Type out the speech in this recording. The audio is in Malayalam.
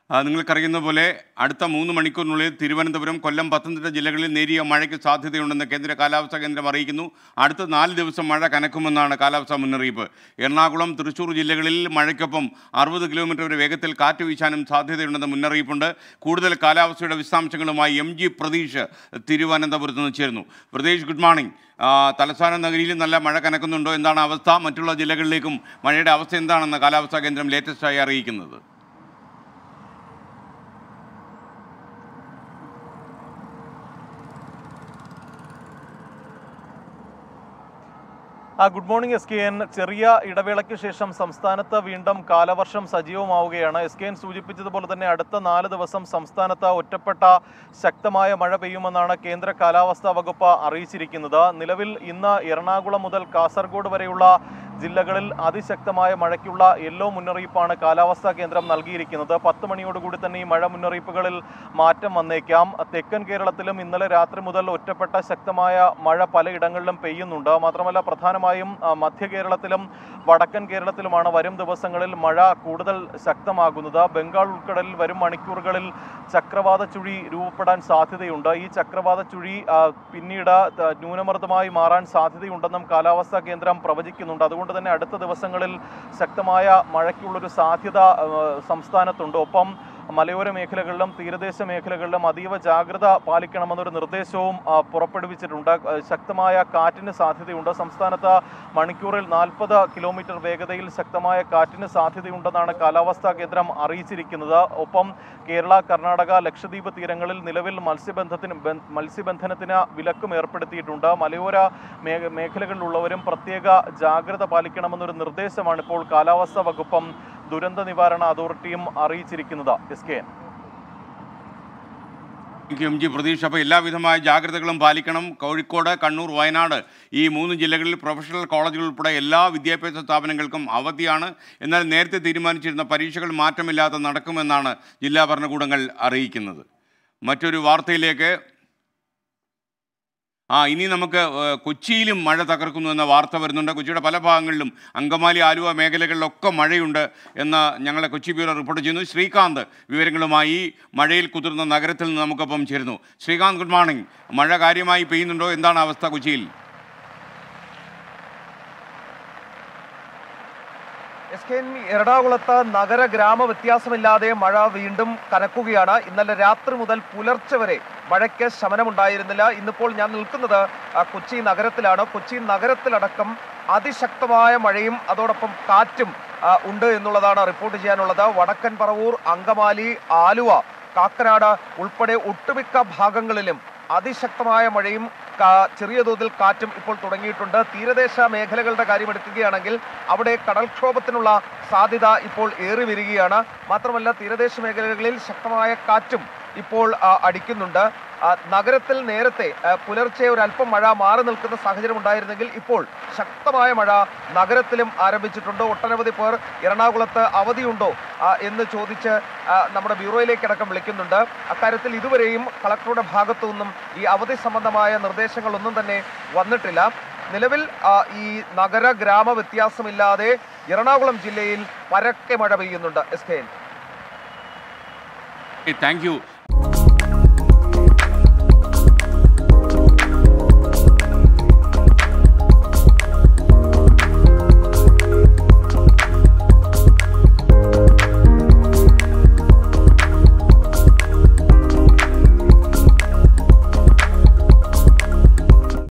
ആ, നിങ്ങൾക്കറിയുന്ന പോലെ അടുത്ത മൂന്ന് മണിക്കൂറിനുള്ളിൽ തിരുവനന്തപുരം കൊല്ലം പത്തനംതിട്ട ജില്ലകളിൽ നേരിയ മഴയ്ക്ക് സാധ്യതയുണ്ടെന്ന് കേന്ദ്ര കാലാവസ്ഥാ കേന്ദ്രം അറിയിക്കുന്നു അടുത്ത നാല് ദിവസം മഴ കനക്കുമെന്നാണ് കാലാവസ്ഥാ മുന്നറിയിപ്പ് എറണാകുളം തൃശൂർ ജില്ലകളിൽ മഴയ്ക്കൊപ്പം അറുപത് കിലോമീറ്റർ വരെ വേഗത്തിൽ കാറ്റ് വീശാനും സാധ്യതയുണ്ടെന്ന് മുന്നറിയിപ്പുണ്ട് കൂടുതൽ കാലാവസ്ഥയുടെ വിശദാംശങ്ങളുമായി എം ജി പ്രതീഷ് തിരുവനന്തപുരത്ത് നിന്ന് ചേരുന്നു പ്രതീഷ് ഗുഡ് മോർണിംഗ് ആ, തലസ്ഥാന നഗരിയിൽ നല്ല മഴ കനക്കുന്നുണ്ടോ എന്താണ് അവസ്ഥ മറ്റുള്ള ജില്ലകളിലേക്കും മഴയുടെ അവസ്ഥ എന്താണെന്ന് കാലാവസ്ഥാ കേന്ദ്രം ലേറ്റസ്റ്റായി അറിയിക്കുന്നത് ആ good morning S K N ചെറിയ ഇടവേളയ്ക്ക് ശേഷം സംസ്ഥാനത്ത് വീണ്ടും കാലവർഷം സജീവമാവുകയാണ് എസ് കെ എൻ സൂചിപ്പിച്ചതുപോലെ തന്നെ അടുത്ത നാല് ദിവസം സംസ്ഥാനത്ത് ഒറ്റപ്പെട്ട ശക്തമായ മഴ പെയ്യുമെന്നാണ് കേന്ദ്ര കാലാവസ്ഥാ വകുപ്പ് അറിയിച്ചിരിക്കുന്നത് നിലവിൽ ഇന്ന് എറണാകുളം മുതൽ കാസർഗോഡ് വരെയുള്ള ജില്ലകളിൽ അതിശക്തമായ മഴയ്ക്കുള്ള യെല്ലോ മുന്നറിയിപ്പാണ് കാലാവസ്ഥാ കേന്ദ്രം നൽകിയിരിക്കുന്നത് പത്ത് മണിയോടുകൂടി തന്നെ ഈ മഴ മുന്നറിയിപ്പുകളിൽ മാറ്റം വന്നേക്കാം തെക്കൻ കേരളത്തിലും ഇന്നലെ രാത്രി മുതൽ ഒറ്റപ്പെട്ട ശക്തമായ മഴ പലയിടങ്ങളിലും പെയ്യുന്നുണ്ട് മാത്രമല്ല പ്രധാനമായും ആ, മധ്യ കേരളത്തിലും വടക്കൻ കേരളത്തിലുമാണ് വരും ദിവസങ്ങളിൽ മഴ കൂടുതൽ ശക്തമാകുന്നത് ബംഗാൾ ഉൾക്കടലിൽ വരും മണിക്കൂറുകളിൽ ചക്രവാത ചുഴി രൂപപ്പെടാൻ സാധ്യതയുണ്ട് ഈ ചക്രവാത ചുഴി ആ, പിന്നീട് ത- ന്യൂനമർദ്ദമായി മാറാൻ സാധ്യതയുണ്ടെന്നും കാലാവസ്ഥാ കേന്ദ്രം പ്രവചിക്കുന്നുണ്ട് അതുകൊണ്ട് തന്നെ അടുത്ത ദിവസങ്ങളിൽ ശക്തമായ മഴയ്ക്കുള്ളൊരു സാധ്യത ആ, സംസ്ഥാനത്തുണ്ട് ഒപ്പം മലയോര മേഖലകളിലും തീരദേശ മേഖലകളിലും അതീവ ജാഗ്രത പാലിക്കണമെന്നൊരു നിർദ്ദേശവും ആ, പുറപ്പെടുവിച്ചിട്ടുണ്ട് ആ, ശക്തമായ കാറ്റിന് സാധ്യതയുണ്ട് സംസ്ഥാനത്ത് മണിക്കൂറിൽ നാൽപ്പത് കിലോമീറ്റർ വേഗതയിൽ ശക്തമായ കാറ്റിന് സാധ്യതയുണ്ടെന്നാണ് കാലാവസ്ഥാ കേന്ദ്രം അറിയിച്ചിരിക്കുന്നത് ഒപ്പം കേരള കർണാടക ലക്ഷദ്വീപ് തീരങ്ങളിൽ നിലവിൽ മത്സ്യബന്ധത്തിന് ബന്ധ- മത്സ്യബന്ധനത്തിന് വിലക്കും ഏർപ്പെടുത്തിയിട്ടുണ്ട് മലയോര മേ- മേഖലകളിലുള്ളവരും പ്രത്യേക ജാഗ്രത പാലിക്കണമെന്നൊരു നിർദ്ദേശമാണ് ഇപ്പോൾ കാലാവസ്ഥാ വകുപ്പും ദുരന്ത നിവാരണ അതോറിറ്റിയും അറിയിച്ചിരിക്കുന്നത് എസ് കെ എൻ എനിക്ക് എം ജി പ്രതീഷ് അപ്പോൾ എല്ലാവിധമായ ജാഗ്രതകളും പാലിക്കണം കോഴിക്കോട് കണ്ണൂർ വയനാട് ഈ മൂന്ന് ജില്ലകളിൽ പ്രൊഫഷണൽ കോളേജുകൾ ഉൾപ്പെടെ എല്ലാ വിദ്യാഭ്യാസ സ്ഥാപനങ്ങൾക്കും അവധിയാണ് എന്നാൽ നേരത്തെ തീരുമാനിച്ചിരുന്ന പരീക്ഷകൾ മാറ്റമില്ലാതെ നടക്കുമെന്നാണ് ജില്ലാ ഭരണകൂടങ്ങൾ അറിയിക്കുന്നത് മറ്റൊരു വാർത്തയിലേക്ക് ആ ഇനി നമുക്ക് ഏഹ്, കൊച്ചിയിലും മഴ തകർക്കുന്നു എന്ന വാർത്ത വരുന്നുണ്ട് കൊച്ചിയുടെ പല ഭാഗങ്ങളിലും അങ്കമാലി ആലുവ മേഖലകളിലൊക്കെ മഴയുണ്ട് എന്ന് ഞങ്ങളെ കൊച്ചി ബ്യൂറോ റിപ്പോർട്ട് ചെയ്യുന്നു ശ്രീകാന്ത് വിവരങ്ങളുമായി മഴയിൽ കുതിർന്ന നഗരത്തിൽ നിന്ന് നമുക്കൊപ്പം ചേരുന്നു ശ്രീകാന്ത് ഗുഡ് മോർണിംഗ് മഴ കാര്യമായി പെയ്യുന്നുണ്ടോ എന്താണ് അവസ്ഥ കൊച്ചിയിൽ എസ് കെ എൻ എറണാകുളത്ത് നഗര ഗ്രാമ വ്യത്യാസമില്ലാതെ മഴ വീണ്ടും കനക്കുകയാണ് ഇന്നലെ രാത്രി മുതൽ പുലർച്ചെ വരെ മഴയ്ക്ക് ശമനമുണ്ടായിരുന്നില്ല ഇന്നിപ്പോൾ ഞാൻ നിൽക്കുന്നത് ആ, കൊച്ചി നഗരത്തിലാണ് കൊച്ചി നഗരത്തിലടക്കം അതിശക്തമായ മഴയും അതോടൊപ്പം കാറ്റും ആ, ഉണ്ട് എന്നുള്ളതാണ് റിപ്പോർട്ട് ചെയ്യാനുള്ളത് വടക്കൻ പറവൂർ അങ്കമാലി ആലുവ കാക്കനാട് ഉൾപ്പെടെ ഒട്ടുമിക്ക ഭാഗങ്ങളിലും അതിശക്തമായ മഴയും കാ- ചെറിയ തോതിൽ കാറ്റും ഇപ്പോൾ തുടങ്ങിയിട്ടുണ്ട് തീരദേശ മേഖലകളുടെ കാര്യം എടുക്കുകയാണെങ്കിൽ അവിടെ കടൽക്ഷോഭത്തിനുള്ള സാധ്യത ഇപ്പോൾ ഏറി വരികയാണ് മാത്രമല്ല തീരദേശ മേഖലകളിൽ ശക്തമായ കാറ്റും ഇപ്പോൾ ആ, അടിക്കുന്നുണ്ട് ആ, നഗരത്തിൽ നേരത്തെ ആ, പുലർച്ചെ ഒരു അല്പം മഴ മാറി നിൽക്കുന്ന സാഹചര്യം ഉണ്ടായിരുന്നെങ്കിൽ ഇപ്പോൾ ശക്തമായ മഴ നഗരത്തിലും ആരംഭിച്ചിട്ടുണ്ട് ഒട്ടനവധി പേർ എറണാകുളത്ത് അവധിയുണ്ടോ ആ, എന്ന് ചോദിച്ച് ആ, നമ്മുടെ ബ്യൂറോയിലേക്ക് അടക്കം വിളിക്കുന്നുണ്ട് അക്കാര്യത്തിൽ ഇതുവരെയും കളക്ടറുടെ ഭാഗത്തു നിന്നും ഈ അവധി സംബന്ധമായ നിർദ്ദേശങ്ങളൊന്നും തന്നെ വന്നിട്ടില്ല നിലവിൽ ആ, ഈ നഗര ഗ്രാമ വ്യത്യാസമില്ലാതെ എറണാകുളം ജില്ലയിൽ പരക്കെ മഴ പെയ്യുന്നുണ്ട് S K N thank U